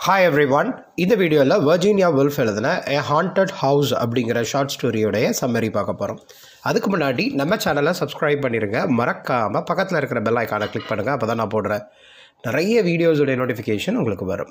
hi every one இந்த வீடியோவில் Virginia Woolf எழுதின ஏ ஹாண்டட் ஹவுஸ் அப்படிங்கிற ஷார்ட் ஸ்டோரியோடைய சம்மரி பார்க்க போகிறோம் அதுக்கு முன்னாடி நம்ம சேனலை சப்ஸ்கிரைப் பண்ணிடுங்க மறக்காமல் பக்கத்தில் இருக்கிற பெல் ஐக்கானை கிளிக் பண்ணுங்கள் அப்போ தான் நான் போடுறேன் நிறைய வீடியோஸுடைய நோட்டிஃபிகேஷன் உங்களுக்கு வரும்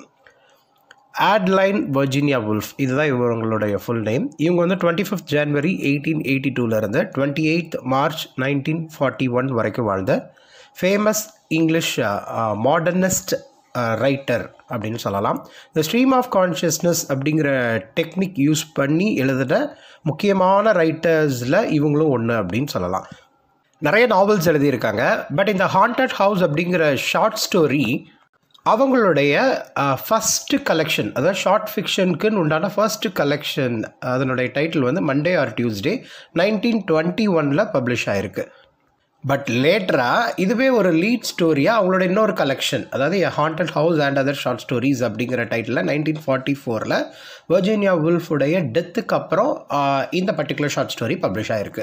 ஆட்லைன் வர்ஜீனியா வுல்ஃப் இதுதான் இவங்களுடைய ஃபுல் நேம் இவங்க வந்து twenty fifth January eighteen eighty டூலேருந்து twenty eighth March nineteen forty one வரைக்கும் வாழ்ந்த ஃபேமஸ் இங்கிலீஷ் மாடர்னிஸ்ட் ரைட்டர் அப்படின்னு சொல்லலாம் இந்த ஸ்ட்ரீம் ஆஃப் கான்ஷியஸ்னஸ் அப்படிங்கிற டெக்னிக் யூஸ் பண்ணி எழுதின முக்கியமான ரைட்டர்ஸில் இவங்களும் ஒன்று அப்படின்னு சொல்லலாம் நிறைய நாவல்ஸ் எழுதியிருக்காங்க பட் இந்த ஹாண்டட் ஹவுஸ் அப்படிங்கிற ஷார்ட் ஸ்டோரி அவங்களுடைய ஃபஸ்ட்டு கலெக்ஷன் அதாவது ஷார்ட் ஃபிக்ஷனுக்குன்னு உண்டான ஃபர்ஸ்ட்டு கலெக்ஷன் அதனுடைய டைட்டில் வந்து Monday or Tuesday nineteen twenty ஒனில் பப்ளிஷ் ஆகிருக்கு பட் லேட்டராக இதுவே ஒரு லீட் ஸ்டோரியாக அவங்களோட இன்னொரு கலெக்ஷன் அதாவது a haunted house and other short stories அப்படிங்கிற டைட்டில் நைன்டீன் ஃபார்ட்டி ஃபோரில் வர்ஜீனியா வுல்ஃபுடைய டெத்துக்கு அப்புறம் இந்த பர்டிகுலர் ஷார்ட் ஸ்டோரி பப்ளிஷ் ஆகிருக்கு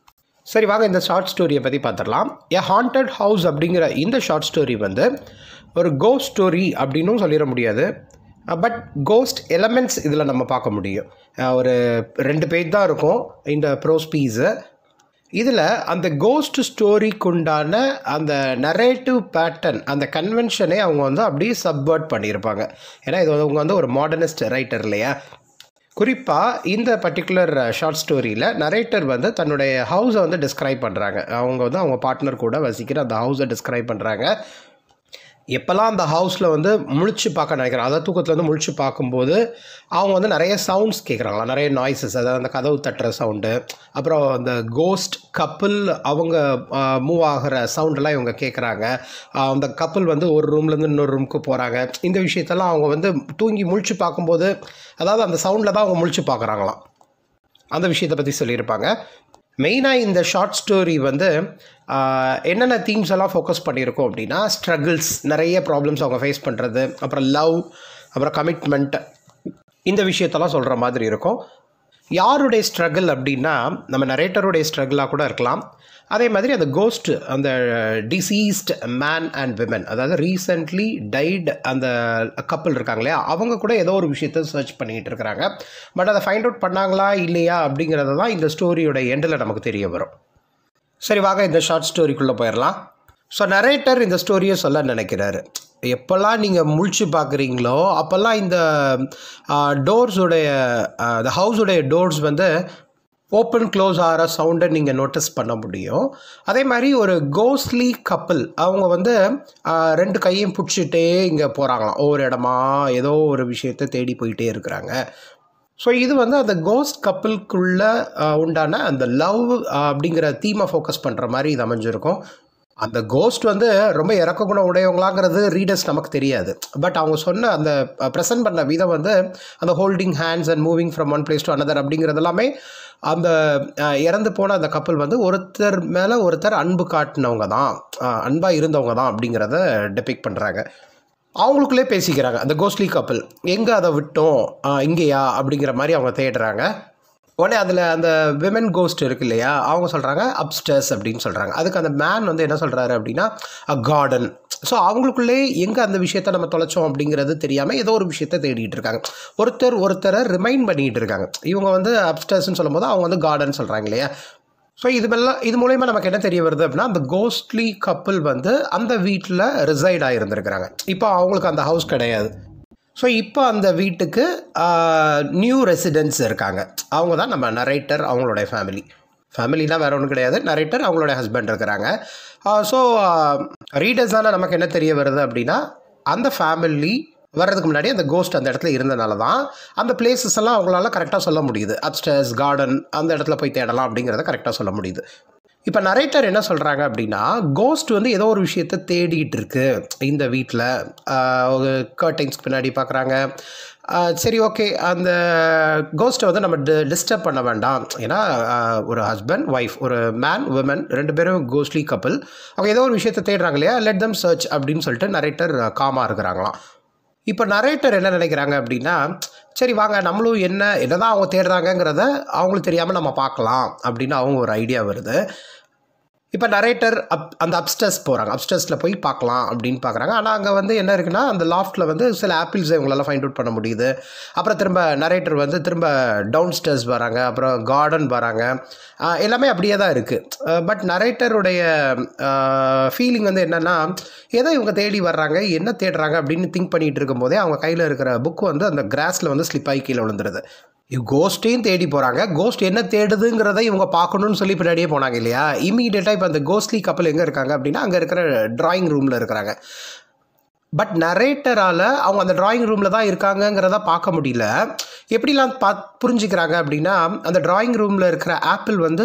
சரி வாங்க இந்த ஷார்ட் ஸ்டோரியை பற்றி பார்த்துடலாம் எ ஹாண்டட் ஹவுஸ் அப்படிங்கிற இந்த ஷார்ட் ஸ்டோரி வந்து ஒரு கோஸ்ட் ஸ்டோரி அப்படின்னும் சொல்லிட முடியாது பட் கோஸ்ட் எலமெண்ட்ஸ் இதில் நம்ம பார்க்க முடியும் ஒரு ரெண்டு பேஜ் தான் இருக்கும் இந்த ப்ரோஸ் பீஸு இதில் அந்த கோஸ்ட் ஸ்டோரிக்குண்டான அந்த நரேட்டிவ் பேட்டர்ன் அந்த கன்வென்ஷனே அவங்க வந்து அப்படியே சப்வர்ட் பண்ணியிருப்பாங்க ஏன்னா இது அவங்க வந்து ஒரு மாடர்னிஸ்ட் ரைட்டர் இல்லையா குறிப்பாக இந்த பர்டிகுலர் ஷார்ட் ஸ்டோரியில் நரேட்டர் வந்து தன்னுடைய ஹவுஸை வந்து டிஸ்கிரைப் பண்ணுறாங்க அவங்க வந்து அவங்க பார்ட்னர் கூட வசிக்கிற அந்த ஹவுஸை டிஸ்கிரைப் பண்ணுறாங்க எப்போல்லாம் அந்த ஹவுஸில் வந்து முழிச்சு பார்க்க நினைக்கிறேன் அதாவது தூக்கத்தில் வந்து முழிச்சு பார்க்கும்போது அவங்க வந்து நிறைய சவுண்ட்ஸ் கேட்குறாங்களா நிறைய நாய்ஸஸ் அதாவது அந்த கதவு தட்டுற சவுண்டு அப்புறம் அந்த கோஸ்ட் கப்பிள் அவங்க மூவ் ஆகிற சவுண்டெல்லாம் இவங்க கேட்குறாங்க அந்த கப்பிள் வந்து ஒரு ரூம்லேருந்து இன்னொரு ரூமுக்கு போகிறாங்க இந்த விஷயத்தெல்லாம் அவங்க வந்து தூங்கி முழிச்சு பார்க்கும்போது அதாவது அந்த சவுண்டில் தான் அவங்க முழிச்சு பார்க்குறாங்களாம் அந்த விஷயத்தை பற்றி சொல்லியிருப்பாங்க மெயினாக இந்த ஷார்ட் ஸ்டோரி வந்து என்னென்ன தீம்ஸ் எல்லாம் ஃபோக்கஸ் பண்ணியிருக்கோம் அப்படின்னா ஸ்ட்ரகிள்ஸ் நிறைய ப்ராப்ளம்ஸ் அவங்க ஃபேஸ் பண்ணுறது அப்புறம் லவ் அப்புறம் கமிட்மெண்ட் இந்த விஷயத்தெல்லாம் சொல்கிற மாதிரி இருக்கும் யாருடைய ஸ்ட்ரகிள் அப்படின்னா நம்ம நரேட்டருடைய ஸ்ட்ரகிளாக கூட இருக்கலாம் அதே மாதிரி அந்த கோஸ்ட் அந்த டிசீஸ்ட் மேன் அண்ட் விமன் அதாவது ரீசெண்ட்லி டைட் அந்த கப்பல் இருக்காங்க இல்லையா அவங்க கூட ஏதோ ஒரு விஷயத்த சர்ச் பண்ணிக்கிட்டு இருக்கிறாங்க பட் அதை ஃபைண்ட் அவுட் பண்ணாங்களா இல்லையா அப்படிங்கிறது தான் இந்த ஸ்டோரியோட எண்டில் நமக்கு தெரிய வரும் சரி வாங்க இந்த ஷார்ட் ஸ்டோரிக்குள்ளே போயிடலாம் ஸோ நரேட்டர் இந்த ஸ்டோரியை சொல்ல நினைக்கிறாரு எப்போல்லாம் நீங்கள் முழிச்சு பார்க்குறீங்களோ அப்போல்லாம் இந்த டோர்ஸுடைய இந்த ஹவுஸுடைய டோர்ஸ் வந்து ஓப்பன் க்ளோஸ் ஆகிற சவுண்டை நீங்கள் நோட்டீஸ் பண்ண முடியும் அதே மாதிரி ஒரு கோஸ்ட்லி கப்பிள் அவங்க வந்து ரெண்டு கையும் பிடிச்சிட்டே இங்கே போகிறாங்களாம் ஒவ்வொரு இடமா ஏதோ ஒரு விஷயத்தை தேடி போயிட்டே இருக்கிறாங்க ஸோ இது வந்து அந்த கோஸ்ட் கப்பிள்குள்ளே உண்டான அந்த லவ் அப்படிங்கிற தீமை ஃபோக்கஸ் பண்ணுற மாதிரி இது அமைஞ்சிருக்கும் அந்த கோஸ்ட் வந்து ரொம்ப இறக்க குணம் உடையவங்களாங்கிறது ரீடர்ஸ் நமக்கு தெரியாது பட் அவங்க சொன்ன அந்த ப்ரெசென்ட் பண்ண விதம் வந்து அந்த holding hands and moving from one place to another அப்படிங்கிறது எல்லாமே அந்த இறந்து போன அந்த கப்பல் வந்து ஒருத்தர் மேலே ஒருத்தர் அன்பு காட்டினவங்க தான் அன்பாக இருந்தவங்க தான் அப்படிங்கிறத டெபிக் பண்ணுறாங்க அவங்களுக்குள்ளே பேசிக்கிறாங்க அந்த கோஸ்ட்லி கப்பல் எங்கே அதை விட்டோம் இங்கேயா அப்படிங்கிற மாதிரி அவங்க தேடுறாங்க உடனே அதில் அந்த விமன் கோஸ்ட் இருக்கு இல்லையா அவங்க சொல்கிறாங்க அப்ஸ்டர்ஸ் அப்படின்னு சொல்கிறாங்க அதுக்கு அந்த மேன் வந்து என்ன சொல்கிறாரு அப்படின்னா அ கார்டன் ஸோ அவங்களுக்குள்ளே எங்கே அந்த விஷயத்த நம்ம தொலைச்சோம் அப்படிங்கிறது தெரியாமல் ஏதோ ஒரு விஷயத்த தேடிட்டு இருக்காங்க ஒருத்தர் ஒருத்தரை ரிமைண்ட் பண்ணிகிட்டு இருக்காங்க இவங்க வந்து அப்ஸ்டர்ஸ்னு சொல்லும்போது அவங்க வந்து கார்டன் சொல்கிறாங்க இல்லையா ஸோ இது மெல்லாம் இது மூலயமா நமக்கு என்ன தெரிய வருது அப்படின்னா அந்த கோஸ்ட்லி கப்பிள் வந்து அந்த வீட்டில் ரிசைட் ஆகிருந்துருக்கிறாங்க இப்போ அவங்களுக்கு அந்த ஹவுஸ் கிடையாது ஸோ இப்போ அந்த வீட்டுக்கு நியூ ரெசிடென்ட்ஸ் இருக்காங்க அவங்க தான் நம்ம நரேட்டர் அவங்களுடைய ஃபேமிலி ஃபேமிலினா வேறு ஒன்றும் கிடையாது நரேட்டர் அவங்களுடைய ஹஸ்பண்ட் இருக்கிறாங்க ஸோ ரீடர்ஸான நமக்கு என்ன தெரிய வருது அப்படின்னா அந்த ஃபேமிலி வர்றதுக்கு முன்னாடி அந்த கோஸ்ட் அந்த இடத்துல இருந்தனால தான் அந்த பிளேசஸ் எல்லாம் அவங்களால கரெக்டாக சொல்ல முடியுது அப்டர்ஸ் கார்டன் அந்த இடத்துல போய் தேடலாம் அப்படிங்கிறத கரெக்டாக சொல்ல முடியுது இப்போ நரேட்டர் என்ன சொல்கிறாங்க அப்படின்னா கோஸ்ட் வந்து ஏதோ ஒரு விஷயத்த தேடிட்டு இருக்கு இந்த வீட்டில் கர்டைன்ஸ்க்கு பின்னாடி பார்க்குறாங்க சரி ஓகே அந்த கோஸ்ட்டை வந்து நம்ம டி டிஸ்டர்ப் பண்ண வேண்டாம் ஏன்னா ஒரு ஹஸ்பண்ட் ஒய்ஃப் ஒரு மேன் உமன் ரெண்டு பேரும் கோஸ்ட்லி கப்பல் அவங்க ஏதோ ஒரு விஷயத்தை தேடுறாங்க இல்லையா லெட் தம் சர்ச் அப்படின்னு சொல்லிட்டு நரேட்டர் காமாக இருக்கிறாங்களாம் இப்போ நரேட்டர் என்ன நினைக்கிறாங்க அப்படின்னா சரி வாங்க நம்மளும் என்ன என்ன தான் அவங்க தேடுறாங்கங்கிறத அவங்களுக்கு தெரியாமல் நம்ம பார்க்கலாம் அப்படின்னு அவங்க ஒரு ஐடியா வருது இப்போ நரேட்டர் அப் அந்த அப்ஸ்டர்ஸ் போகிறாங்க அப்ஸ்டர்ஸில் போய் பார்க்கலாம் அப்படின்னு பார்க்குறாங்க ஆனால் அங்கே வந்து என்ன இருக்குன்னா அந்த லாஃப்ட்டில் வந்து சில ஆப்பிள்ஸை இவங்களால ஃபைண்ட் அவுட் பண்ண முடியுது அப்புறம் திரும்ப நரேட்டர் வந்து திரும்ப டவுன் ஸ்டர்ஸ் வராங்க அப்புறம் கார்டன் வராங்க ஆஹ் எல்லாமே அப்படியே தான் இருக்குது பட் நரேட்டருடைய ஃபீலிங் வந்து என்னென்னா ஏதோ இவங்க தேடி வர்றாங்க என்ன தேடுறாங்க அப்படின்னு திங்க் பண்ணிகிட்டு இருக்கும்போதே அவங்க கையில் இருக்கிற புக் வந்து அந்த கிராஸில் வந்து ஸ்லிப் ஆகி கீழே விழுந்துருது கோஸ்ட்டையும் தேடி போகிறாங்க கோஸ்ட் என்ன தேடுதுங்கிறத இவங்க பார்க்கணும்னு சொல்லி பின்னாடியே போனாங்க இல்லையா இமீடியட்டாக இப்போ அந்த கோஸ்ட்லி கப்பல் எங்கே இருக்காங்க அப்படின்னா அங்கே இருக்கிற ட்ராயிங் ரூமில் இருக்கிறாங்க பட் நரேட்டரால் அவங்க அந்த டிராயிங் ரூமில் தான் இருக்காங்கங்கிறத பார்க்க முடியல எப்படிலாம் பா புரிஞ்சுக்கிறாங்க அப்படின்னா அந்த டிராயிங் ரூமில் இருக்கிற ஆப்பிள் வந்து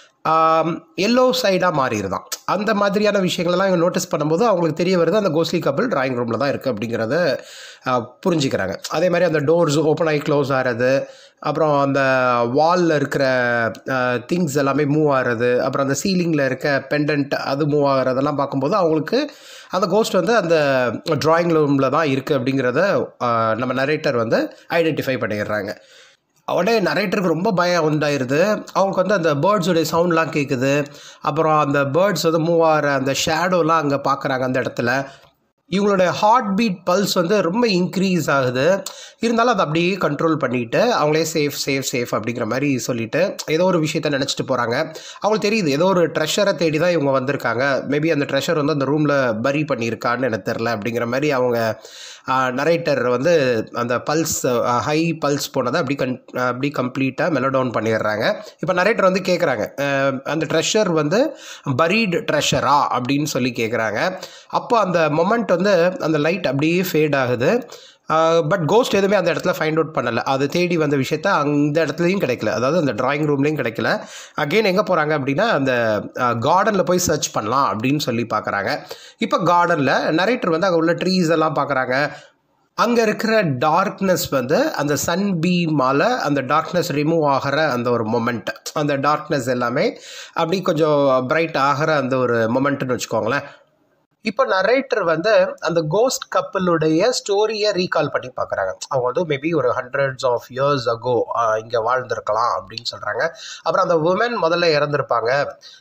எல்லோ சைடாக மாறிடுதான் அந்த மாதிரியான விஷயங்களெல்லாம் இவங்க நோட்டீஸ் பண்ணும்போது அவங்களுக்கு தெரிய வருது அந்த கோஸ்லி கப்பல் டிராயிங் ரூமில் தான் இருக்குது அப்படிங்கிறத ஆஹ், புரிஞ்சுக்கிறாங்க அதே மாதிரி அந்த டோர்ஸ் ஓப்பன் ஆகி க்ளோஸ் ஆகிறது அப்புறம் அந்த வாலில் இருக்கிற திங்ஸ் எல்லாமே மூவ் ஆகிறது அப்புறம் அந்த சீலிங்கில் இருக்க பெண்டன்ட் அது மூவ் ஆகிறதெல்லாம் பார்க்கும்போது அவங்களுக்கு அந்த கோஸ்ட் வந்து அந்த டிராயிங் ரூமில் தான் இருக்குது அப்படிங்கிறத ஆஹ், நம்ம நரேட்டர் வந்து ஐடென்டிஃபை பண்ணிடுறாங்க உடனே நரேட்டருக்கு ரொம்ப பயம் உண்டாயிருது அவங்களுக்கு வந்து அந்த பேர்ட்ஸுடைய சவுண்ட்லாம் கேட்குது அப்புறம் அந்த பேர்ட்ஸ் வந்து மூவ் ஆகிற அந்த ஷேடோலாம் அங்கே பார்க்குறாங்க அந்த இடத்துல இவங்களுடைய ஹார்ட் பீட் பல்ஸ் வந்து ரொம்ப இன்க்ரீஸ் ஆகுது இருந்தாலும் அதை அப்படியே கண்ட்ரோல் பண்ணிட்டு அவங்களே சேஃப் சேஃப் சேஃப் அப்படிங்கிற மாதிரி சொல்லிட்டு ஏதோ ஒரு விஷயத்த நினச்சிட்டு போகிறாங்க அவங்களுக்கு தெரியுது ஏதோ ஒரு ட்ரெஷரை தேடி தான் இவங்க வந்திருக்காங்க மேபி அந்த ட்ரெஷர் வந்து அந்த ரூமில் பரி பண்ணியிருக்கான்னு எனக்கு தெரில அப்படிங்கிற மாதிரி அவங்க நரேட்டர் வந்து அந்த பல்ஸ் ஹை பல்ஸ் போனதை அப்படி கன் அப்படி கம்ப்ளீட்டாக மெலோ டவுன் பண்ணிடுறாங்க இப்போ நரேட்டர் வந்து கேட்குறாங்க அந்த ட்ரெஷர் வந்து பரீடு ட்ரெஷரா அப்படின்னு சொல்லி கேட்குறாங்க அப்போ அந்த மொமெண்ட் வந்து அந்த லைட் அப்படியே ஃபேட் ஆகுது பட் கோஸ்ட் எதுவுமே அந்த இடத்துல ஃபைண்ட் அவுட் பண்ணலை அது தேடி வந்த விஷயத்த அந்த இடத்துலையும் கிடைக்கல அதாவது அந்த டிராயிங் ரூம்லேயும் கிடைக்கல அகெயின் எங்கே போகிறாங்க அப்படின்னா அந்த கார்டனில் போய் சர்ச் பண்ணலாம் அப்படின்னு சொல்லி பார்க்குறாங்க இப்போ கார்டனில் நரேட்டர் வந்து அங்கே உள்ள ட்ரீஸ் எல்லாம் பார்க்குறாங்க அங்கே இருக்கிற டார்க்னஸ் வந்து அந்த சன் பீமால் அந்த டார்க்னஸ் ரிமூவ் ஆகிற அந்த ஒரு மொமெண்ட் அந்த டார்க்னஸ் எல்லாமே அப்படி கொஞ்சம் பிரைட் ஆகிற அந்த ஒரு மொமெண்ட்னு வச்சுக்கோங்களேன் இப்போ நரேட்டர் வந்து அந்த கோஸ்ட் கப்பலுடைய ஸ்டோரியை ரீகால் பண்ணி பார்க்குறாங்க அவங்க வந்து மேபி ஒரு ஹண்ட்ரட்ஸ் ஆஃப் இயர்ஸ் அகோ இங்கே வாழ்ந்திருக்கலாம் அப்படின்னு சொல்கிறாங்க அப்புறம் அந்த உமன் முதல்ல இறந்துருப்பாங்க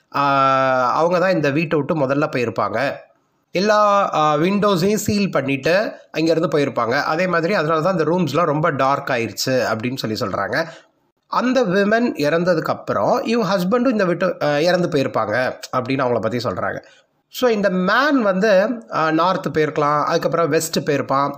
ஆஹ் அவங்க தான் இந்த வீட்டை விட்டு முதல்ல போயிருப்பாங்க எல்லா விண்டோஸையும் சீல் பண்ணிவிட்டு அங்கேருந்து போயிருப்பாங்க அதே மாதிரி அதனால தான் அந்த ரூம்ஸ்லாம் ரொம்ப டார்க் ஆயிருச்சு அப்படின்னு சொல்லி சொல்கிறாங்க அந்த விமன் இறந்ததுக்கப்புறம் இவங்க ஹஸ்பண்டும் இந்த விட்டு அஹ், இறந்து போயிருப்பாங்க அப்படின்னு அவங்கள பற்றி சொல்கிறாங்க ஸோ இந்த மேன் வந்து நார்த்து போயிருக்கலாம் அதுக்கப்புறம் வெஸ்ட்டு போயிருப்பான்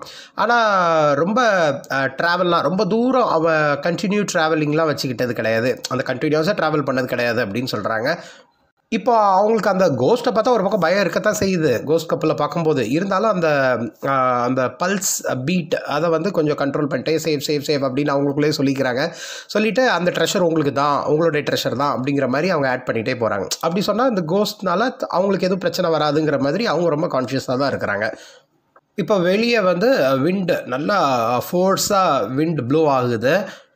ஆனால் ரொம்ப ட்ராவல்லாம் ரொம்ப தூரம் அவன் கண்டினியூ ட்ராவலிங்லாம் வச்சுக்கிட்டது கிடையாது அந்த கண்டினியூஸாக ட்ராவல் பண்ணது கிடையாது அப்படின்னு சொல்கிறாங்க இப்போ அவங்களுக்கு அந்த கோஸ்ட்டை பார்த்தா ஒரு பக்கம் பயம் இருக்கத்தான் செய்யுது கோஸ்ட் கப்பலில் பார்க்கும்போது இருந்தாலும் அந்த ஆஹ், அந்த பல்ஸ் பீட் அதை வந்து கொஞ்சம் கண்ட்ரோல் பண்ணிட்டு சேஃப் சேஃப் சேஃப் அப்படின்னு அவங்களுக்குள்ளே சொல்லிக்கிறாங்க சொல்லிட்டு அந்த ட்ரெஷர் உங்களுக்கு தான் உங்களுடைய ட்ரெஷர் தான் அப்படிங்கிற மாதிரி அவங்க ஆட் பண்ணிகிட்டே போகிறாங்க அப்படி சொன்னால் இந்த கோஸ்ட்னால அவங்களுக்கு எதுவும் பிரச்சனை வராதுங்கிற மாதிரி அவங்க ரொம்ப கான்ஷியஸாக தான் இருக்கிறாங்க இப்போ வெளியே வந்து விண்டு நல்லா ஃபோர்ஸாக விண்ட் ப்ளோ ஆகுது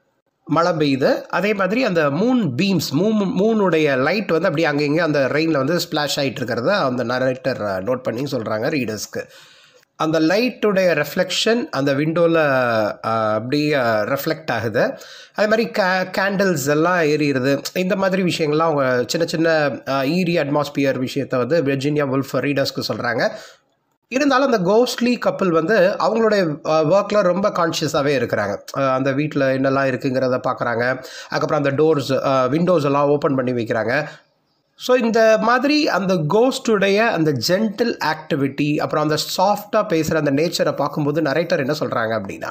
மழை பெய்யுது அதே மாதிரி அந்த மூன் பீம்ஸ் மூன் மூனுடைய லைட் வந்து அப்படியே அங்கங்கே அந்த ரெயினில் வந்து ஸ்ப்ளாஷ் ஆகிட்டு இருக்கிறத அந்த நரேட்டர் நோட் பண்ணி சொல்கிறாங்க ரீடர்ஸ்க்கு அந்த லைட்டுடைய ரெஃப்ளெக்ஷன் அந்த விண்டோவில் அப்படியே ரெஃப்ளெக்ட் ஆகுது அதே மாதிரி கே கேண்டில்ஸ் எல்லாம் எரியுறது இந்த மாதிரி விஷயங்கள்லாம் அவங்க சின்ன சின்ன ஈரி அட்மாஸ்பியர் விஷயத்தை வந்து வெர்ஜினியா வுல்ஃப் ரீடர்ஸ்க்கு சொல்கிறாங்க இருந்தாலும் அந்த கோஸ்ட்லி கப்பல் வந்து அவங்களுடைய ஒர்க்கில் ரொம்ப கான்ஷியஸாகவே இருக்கிறாங்க அஹ் அந்த வீட்டில் என்னெல்லாம் இருக்குங்கிறத பார்க்குறாங்க அதுக்கப்புறம் அந்த டோர்ஸ் விண்டோஸ் எல்லாம் ஓப்பன் பண்ணி வைக்கிறாங்க ஸோ இந்த மாதிரி அந்த கோஸ்டுடைய அந்த ஜென்டில் ஆக்டிவிட்டி அப்புறம் அந்த சாஃப்டாக பேசுகிற அந்த நேச்சரை பார்க்கும்போது நரேட்டர் என்ன சொல்கிறாங்க அப்படின்னா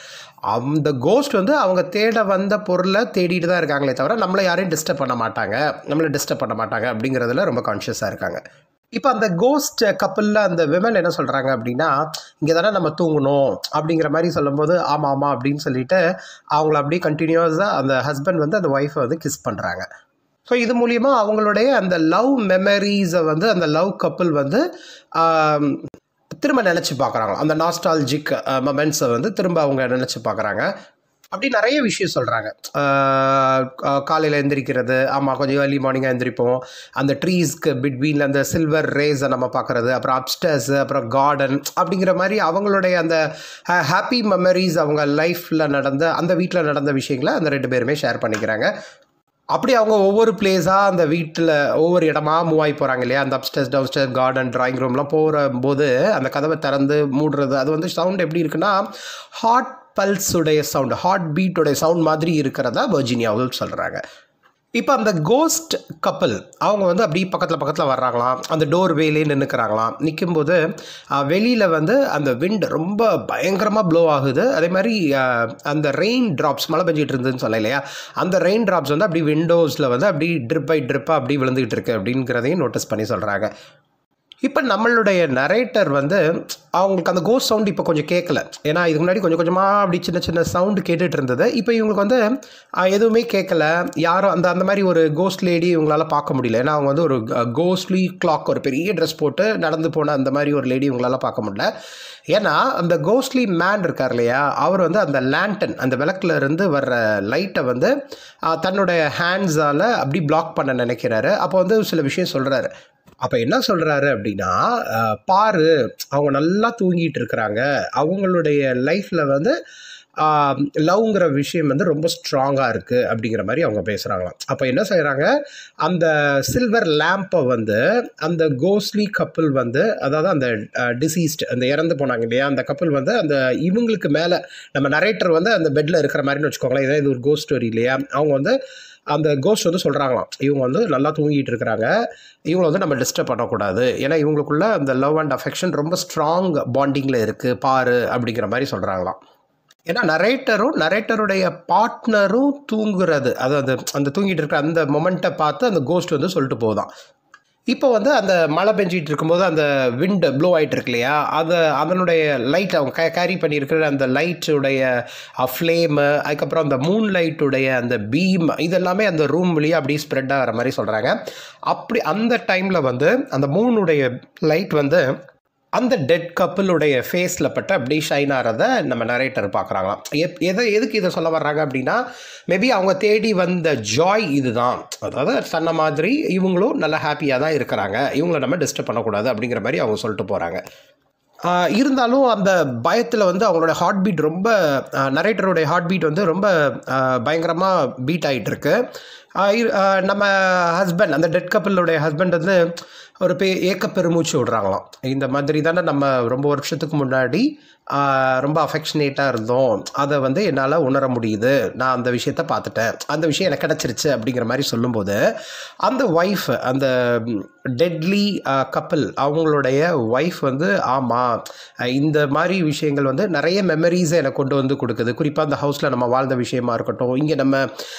அந்த கோஸ்ட் வந்து அவங்க தேட வந்த பொருளை தேடிட்டு தான் இருக்காங்களே தவிர நம்மளை யாரையும் டிஸ்டர்ப் பண்ண மாட்டாங்க நம்மளை டிஸ்டர்ப் பண்ண மாட்டாங்க அப்படிங்கிறதுல ரொம்ப கான்ஷியஸாக இருக்காங்க இப்போ அந்த கோஸ்ட் கப்பலில் அந்த விமன் என்ன சொல்கிறாங்க அப்படின்னா இங்கே தானே நம்ம தூங்கணும் அப்படிங்கிற மாதிரி சொல்லும்போது ஆமாம் ஆமாம் அப்படின்னு சொல்லிட்டு அவங்கள அப்படியே கண்டினியூஸாக அந்த ஹஸ்பண்ட் வந்து அந்த ஒய்ஃபை வந்து கிஸ் பண்ணுறாங்க ஸோ இது மூலிமா அவங்களுடைய அந்த லவ் மெமரிஸை வந்து அந்த லவ் கப்பல் வந்து ஆம், திரும்ப நினச்சி பார்க்குறாங்க அந்த நாஸ்டாலஜிக் மொமெண்ட்ஸை வந்து திரும்ப அவங்க நினச்சி பார்க்குறாங்க அப்படி நிறைய விஷயம் சொல்கிறாங்க காலையில் எந்திரிக்கிறது ஆமாம் கொஞ்சம் ஏர்லி மார்னிங்காக எந்திரிப்போம் அந்த ட்ரீஸ்க்கு பிட்வீனில் அந்த சில்வர் ரேஸை நம்ம பார்க்குறது அப்புறம் அப்ஸ்டர்ஸ் அப்புறம் கார்டன் அப்படிங்கிற மாதிரி அவங்களுடைய அந்த ஹாப்பி மெமரிஸ் அவங்க லைஃப்பில் நடந்த அந்த வீட்டில் நடந்த விஷயங்களை அந்த ரெண்டு பேருமே ஷேர் பண்ணிக்கிறாங்க அப்படி அவங்க ஒவ்வொரு பிளேஸாக அந்த வீட்டில் ஒவ்வொரு இடமா மூவ் ஆகி போகிறாங்க இல்லையா அந்த அப்ஸ்டர்ஸ் டவுன்ஸ்டர்ஸ் கார்டன் ட்ராயிங் ரூம்லாம் போகிற போது அந்த கதவை திறந்து மூடுறது அது வந்து சவுண்ட் எப்படி இருக்குன்னா ஹார்ட் பல்ஸுடைய சவுண்ட் ஹார்ட் பீட்டுடைய சவுண்ட் மாதிரி இருக்கிறதா வர்ஜினியாவில் சொல்கிறாங்க இப்போ அந்த கோஸ்ட் கப்பல் அவங்க வந்து அப்படியே பக்கத்தில் பக்கத்தில் வர்றாங்களாம் அந்த டோர் வேலே நின்றுக்கிறாங்களாம் நிற்கும்போது வெளியில் வந்து அந்த விண்ட் ரொம்ப பயங்கரமாக ப்ளோ ஆகுது அதே மாதிரி அஹ், அந்த ரெயின் ட்ராப்ஸ் மழை பெஞ்சிட்டு இருந்ததுன்னு சொல்ல இல்லையா அந்த ரெயின் ட்ராப்ஸ் வந்து அப்படி விண்டோஸில் வந்து அப்படி ட்ரிப் பை ட்ரிப்பாக அப்படி விழுந்துகிட்டு இருக்கு அப்படிங்கிறதையும் நோட்டீஸ் பண்ணி சொல்கிறாங்க இப்போ நம்மளுடைய நரேட்டர் வந்து அவங்களுக்கு அந்த கோஸ்ட் சவுண்ட் இப்போ கொஞ்சம் கேட்கல ஏன்னா இதுக்கு முன்னாடி கொஞ்சம் கொஞ்சமாக அப்படி சின்ன சின்ன சவுண்டு கேட்டுட்டு இருந்தது இப்போ இவங்களுக்கு வந்து ஆஹ், எதுவுமே கேட்கல யாரும் அந்த அந்த மாதிரி ஒரு கோஸ்ட் லேடி இவங்களால பார்க்க முடியல ஏன்னா அவங்க வந்து ஒரு கோஸ்ட்லி கிளாக் ஒரு பெரிய ட்ரெஸ் போட்டு நடந்து போன அந்த மாதிரி ஒரு லேடி இவங்களால பார்க்க முடியல ஏன்னா அந்த கோஸ்ட்லி மேன் இருக்கார் இல்லையா அவர் வந்து அந்த லேண்டன் அந்த விளக்குல இருந்து வர்ற லைட்டை வந்து ஆஹ், தன்னுடைய ஹேண்ட்ஸால் அப்படி பிளாக் பண்ண நினைக்கிறாரு அப்போ வந்து சில விஷயம் சொல்கிறாரு அப்போ என்ன சொல்கிறாரு அப்படின்னா அஹ், பாரு அவங்க நல்லா தூங்கிட்டு இருக்கிறாங்க அவங்களுடைய லைஃப்பில் வந்து லவ்ங்கிற விஷயம் வந்து ரொம்ப ஸ்ட்ராங்காக இருக்குது அப்படிங்கிற மாதிரி அவங்க பேசுகிறாங்களாம் அப்போ என்ன செய்கிறாங்க அந்த சில்வர் லேம்பை வந்து அந்த கோஸ்ட்லி கப்பல் வந்து அதாவது அந்த டிசீஸ்ட் அந்த இறந்து போனாங்க இல்லையா அந்த கப்பல் வந்து அந்த இவங்களுக்கு மேலே நம்ம நரேட்டர் வந்து அந்த பெட்டில் இருக்கிற மாதிரின்னு வச்சுக்கோங்களேன் இதே இது ஒரு கோஸ்ட் ஸ்டோரி இல்லையா அவங்க வந்து அந்த கோஸ்ட் வந்து சொல்கிறாங்களாம் இவங்க வந்து நல்லா தூங்கிட்டு இருக்கிறாங்க இவங்களை வந்து நம்ம டிஸ்டர்ப் பண்ணக்கூடாது ஏன்னா இவங்களுக்குள்ள அந்த லவ் அண்ட் அஃபெக்ஷன் ரொம்ப ஸ்ட்ராங் பாண்டிங்கில் இருக்குது பாரு அப்படிங்கிற மாதிரி சொல்கிறாங்களாம் ஏன்னா நரேட்டரும் நரேட்டருடைய பார்ட்னரும் தூங்குறது அதாவது அந்த தூங்கிட்டு இருக்கிற அந்த மொமெண்ட்டை பார்த்து அந்த கோஸ்ட் வந்து சொல்லிட்டு போகுதான் இப்போ வந்து அந்த மழை பெஞ்சிட்டு இருக்கும்போது அந்த விண்டு ப்ளோ ஆகிட்டு இருக்கு இல்லையா அதை அதனுடைய லைட் அவங்க கே கேரி பண்ணியிருக்கிற அந்த லைட்டுடைய ஃப்ளேமு அதுக்கப்புறம் அந்த மூன் லைட்டுடைய அந்த பீம் இதெல்லாமே அந்த ரூம் வழியாக அப்படியே ஸ்ப்ரெட் ஆகிற மாதிரி சொல்கிறாங்க அப்படி அந்த டைமில் வந்து அந்த மூனுடைய லைட் வந்து அந்த டெட் கப்பலுடைய ஃபேஸில் பட்டு அப்படியே ஷைன் ஆகிறத நம்ம நரேட்டர் பார்க்குறாங்களாம் எப் எதை எதுக்கு இதை சொல்ல வர்றாங்க அப்படின்னா மேபி அவங்க தேடி வந்த ஜாய் இதுதான் அதாவது சொன்ன மாதிரி இவங்களும் நல்லா ஹாப்பியாக தான் இருக்கிறாங்க இவங்கள நம்ம டிஸ்டர்ப் பண்ணக்கூடாது அப்படிங்கிற மாதிரி அவங்க சொல்லிட்டு போகிறாங்க ஆஹ் இருந்தாலும் அந்த பயத்தில் வந்து அவங்களோட ஹார்ட் பீட் ரொம்ப நரேட்டருடைய ஹார்ட் பீட் வந்து ரொம்ப பயங்கரமாக பீட் ஆகிட்டு இருக்கு ஆஹ் இரு- ஆஹ் நம்ம ஹஸ்பண்ட் அந்த டெட் கப்பலுடைய ஹஸ்பண்ட் வந்து ஒரு பே ஏக்க பெருமூச்சு விடுறாங்களாம் இந்த மாதிரி தானே நம்ம ரொம்ப வருஷத்துக்கு முன்னாடி ஆஹ் ரொம்ப அஃபெக்ஷனேட்டாக இருந்தோம் அதை வந்து என்னால் உணர முடியுது நான் அந்த விஷயத்த பார்த்துட்டேன் அந்த விஷயம் எனக்கு கிடச்சிருச்சு அப்படிங்கிற மாதிரி சொல்லும்போது அந்த ஒய்ஃப் அந்த டெட்லி கப்பல் அவங்களுடைய ஒய்ஃப் வந்து ஆமாம் இந்த மாதிரி விஷயங்கள் வந்து நிறைய மெமரிஸை எனக்கு கொண்டு வந்து கொடுக்குது குறிப்பாக அந்த ஹவுஸில் நம்ம வாழ்ந்த விஷயமா இருக்கட்டும் இங்கே நம்ம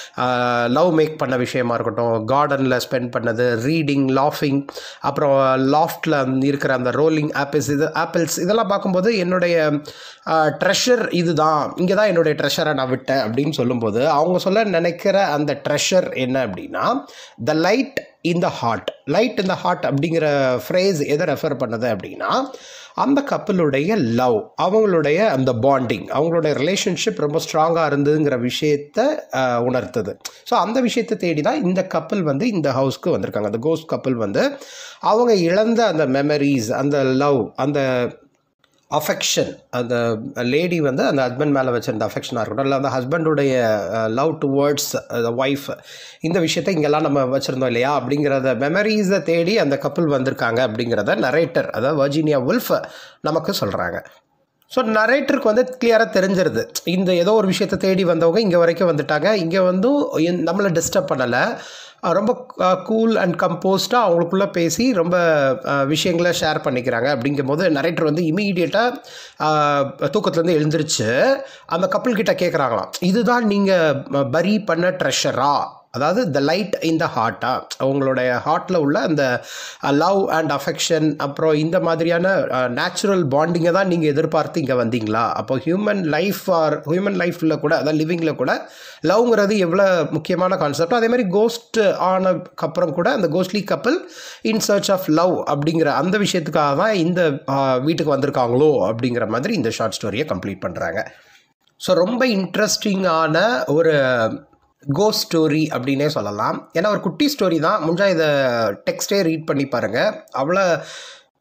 லவ் மேக் பண்ண விஷயமா இருக்கட்டும் கார்டனில் ஸ்பெண்ட் பண்ணது ரீடிங் லாஃபிங் அப்புறம் லாஃப்டில் இருக்கிற அந்த ரோலிங் ஆப்பிள்ஸ் இது ஆப்பிள்ஸ் இதெல்லாம் பார்க்கும்போது என்னுடைய ட்ரெஷர் இதுதான் இங்கே தான் என்னுடைய ட்ரெஷரை நான் விட்டேன் அப்படின்னு சொல்லும்போது அவங்க சொல்ல நினைக்கிற அந்த ட்ரெஷர் என்ன அப்படின்னா the light in the heart light in the heart அப்படிங்கிற ஃப்ரேஸ் எதை ரெஃபர் பண்ணுது அப்படின்னா அந்த கப்பலுடைய லவ் அவங்களுடைய அந்த பாண்டிங் அவங்களுடைய ரிலேஷன்ஷிப் ரொம்ப ஸ்ட்ராங்காக இருந்ததுங்கிற விஷயத்த அஹ், உணர்த்துது ஸோ அந்த விஷயத்தை தேடி தான் இந்த கப்பல் வந்து இந்த ஹவுஸ்க்கு வந்திருக்காங்க அந்த கோஸ்ட் கப்பல் வந்து அவங்க இழந்த அந்த மெமரிஸ் அந்த லவ் அந்த அஃபெக்ஷன் அந்த லேடி வந்து அந்த ஹஸ்பண்ட் மேலே வச்சிருந்த அஃபெக்ஷனாக இருக்கட்டும் இல்லை அந்த ஹஸ்பண்டுடைய லவ் டுவர்ட்ஸ் ஒய்ஃப் இந்த விஷயத்தை இங்கெல்லாம் நம்ம வச்சுருந்தோம் இல்லையா அப்படிங்கிறத மெமரிஸை தேடி அந்த கப்பல் வந்திருக்காங்க அப்படிங்கிறத நரேட்டர் அதாவது வர்ஜீனியா உல்ஃப் நமக்கு சொல்கிறாங்க ஸோ நரேட்டருக்கு வந்து கிளியராக தெரிஞ்சிருது இந்த ஏதோ ஒரு விஷயத்தை தேடி வந்தவங்க இங்கே வரைக்கும் வந்துட்டாங்க இங்கே வந்து என்- நம்மளை டிஸ்டர்ப் பண்ணலை ரொம்ப கூல் அண்ட் கம்போஸ்டாக அவங்களுக்குள்ளே பேசி ரொம்ப அஹ், விஷயங்களை ஷேர் பண்ணிக்கிறாங்க அப்படிங்கும்போது நரேட்டர் வந்து இமீடியட்டாக தூக்கத்துலேருந்து எழுந்திருச்சு அந்த கப்பல் கிட்ட கேட்குறாங்களாம் இதுதான் நீங்கள் பரி பண்ண ட்ரெஷரா அதாவது த லைட் இன் த ஹார்ட்டா அவங்களுடைய ஹார்ட்டில் உள்ள அந்த லவ் அண்ட் அஃபெக்ஷன் அப்புறம் இந்த மாதிரியான நேச்சுரல் பாண்டிங்கை தான் நீங்கள் எதிர்பார்த்து இங்கே வந்தீங்களா அப்போ ஹியூமன் லைஃப் ஆர் ஹியூமன் லைஃப்பில் கூட அதாவது லிவிங்கில் கூட லவ்ங்கிறது எவ்வளோ முக்கியமான கான்செப்ட் அதே மாதிரி கோஸ்ட் ஆனதுக்கப்புறம் கூட அந்த கோஸ்ட்லி கப்பல் இன் சர்ச் ஆஃப் லவ் அப்படிங்கிற அந்த விஷயத்துக்காக தான் இந்த ஆஹ், வீட்டுக்கு வந்திருக்காங்களோ அப்படிங்கிற மாதிரி இந்த ஷார்ட் ஸ்டோரியை கம்ப்ளீட் பண்ணுறாங்க ஸோ ரொம்ப இன்ட்ரெஸ்டிங்கான ஒரு கோஸ்ட் ஸ்டோரி அப்படின்னே சொல்லலாம் ஏன்னா ஒரு குட்டி ஸ்டோரி தான் முடிஞ்சால் இதை டெக்ஸ்டே ரீட் பண்ணி பாருங்கள் அவ்வளோ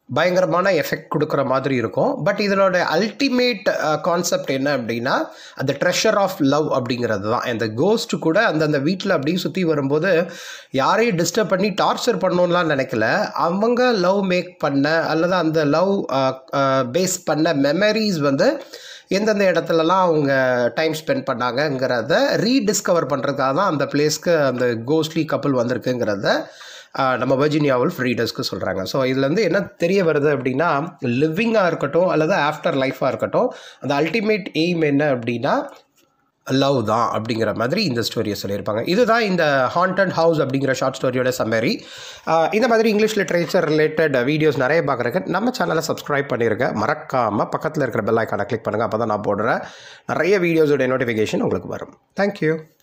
பயங்கரமான எஃபெக்ட் கொடுக்குற மாதிரி இருக்கும் பட் இதனோட அல்டிமேட் கான்செப்ட் என்ன அப்படின்னா அந்த ட்ரெஷர் ஆஃப் லவ் அப்படிங்கிறது தான் அந்த கோஸ்ட் கூட அந்தந்த வீட்டில் அப்படியே சுற்றி வரும்போது யாரையும் டிஸ்டர்ப் பண்ணி டார்ச்சர் பண்ணணும்லாம் நினைக்கல அவங்க லவ் மேக் பண்ண அல்லது அந்த லவ் பேஸ் பண்ண மெமரிஸ் வந்து எந்தெந்த இடத்துலலாம் அவங்க டைம் ஸ்பெண்ட் பண்ணாங்கங்கிறத ரீடிஸ்கவர் பண்ணுறதுக்காக தான் அந்த பிளேஸ்க்கு அந்த கோஸ்ட்லி கப்பல் வந்திருக்குங்கிறத ஆஹ், நம்ம வர்ஜினியா உல்ஃப் ரீடர்ஸ்க்கு சொல்கிறாங்க ஸோ இதுலேருந்து என்ன தெரிய வருது அப்படின்னா லிவிங்காக இருக்கட்டும் அல்லது ஆஃப்டர் லைஃபாக இருக்கட்டும் அந்த அல்டிமேட் எய்ம் என்ன அப்படின்னா லவ் தான் அப்படிங்கிற மாதிரி இந்த ஸ்டோரியை சொல்லியிருப்பாங்க இதுதான் இந்த ஹாண்டட் ஹவுஸ் அப்படிங்கிற ஷார்ட் ஸ்டோரியோட சம்மரி இந்த மாதிரி இங்கிலீஷ் லிட்ரேச்சர் ரிலேட்டட் வீடியோஸ் நிறைய பார்க்குறக்கு நம்ம சேனலை சப்ஸ்கிரைப் பண்ணிருங்க மறக்காமல் பக்கத்தில் இருக்கிற பெல் ஐக்கானை கிளிக் பண்ணுங்கள் அப்போ தான் நான் போடுற நிறைய வீடியோஸோட நோட்டிஃபிகேஷன் உங்களுக்கு வரும் தேங்க்யூ